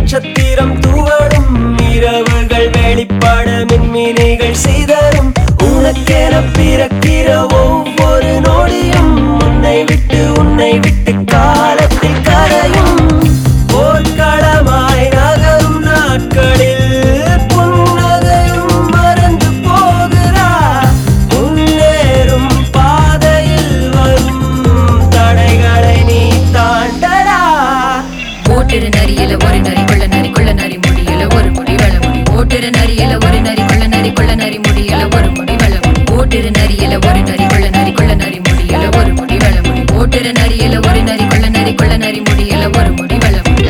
நட்சத்திரம் தூவடும் இரவுகள் வெளிப்பட மின்மினிகள் சிதறும் உனக்கென பிறக்கிற ஒவ்வொரு நொடியும் உன்னை விட்டு உன்னை விட்டு காலத்தில் கரையும் போர்க்களமாய் நகரும் நாட்களில் புன்னகையும் மறந்து போகிறா முன்னேறும் பாதையில் வரும் தடைகளை நீ தாண்டடா ஓட்டுரு நரியல ஒரு நரி கொள்ள நரி கொள்ள நரி முடியல ஒரு முடி வள முடி ஓட்டுரு நரியல ஒரு நரி கொள்ள நரி கொள்ள நரி முடியல ஒரு முடி வள முடி ஓட்டுரு நரியல ஒரு நரி கொள்ள நரி கொள்ள நரி முடியல ஒரு முடி வள முடி ஓட்டுரு நரியல ஒரு நரி கொள்ள நரி கொள்ள நரி முடியல ஒரு முடி வள முடி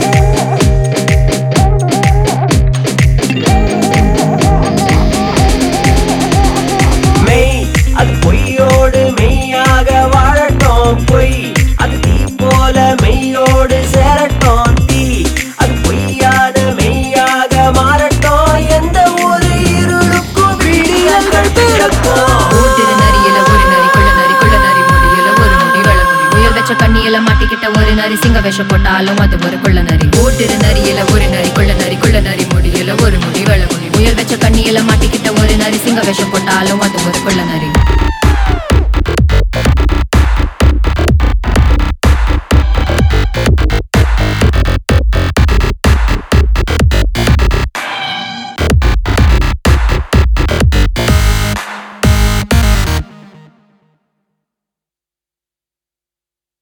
மெய் அது பொய்யோடு மெய்யாக வாழட்டும் பொய் அது தீ போல மெய்யோடு சேரட்டும் தீ அது பொய்யான மெய்யாக மாறட்டும் எந்த ஒரு இருளுக்கும் விடியல்கள் பிறக்கும் ஓட்டுரு நரியல ஒரு நரி கொள்ள நரி கொள்ள நரி முடியல ஒரு முடி வள முடி உயர் வச்ச கண்ணியில மாட்டிக்கிட்ட ஒரு நரி சிங்க விஷம் போட்டாலும் அது ஒரு கொள்ள நரி ஓட்டுரு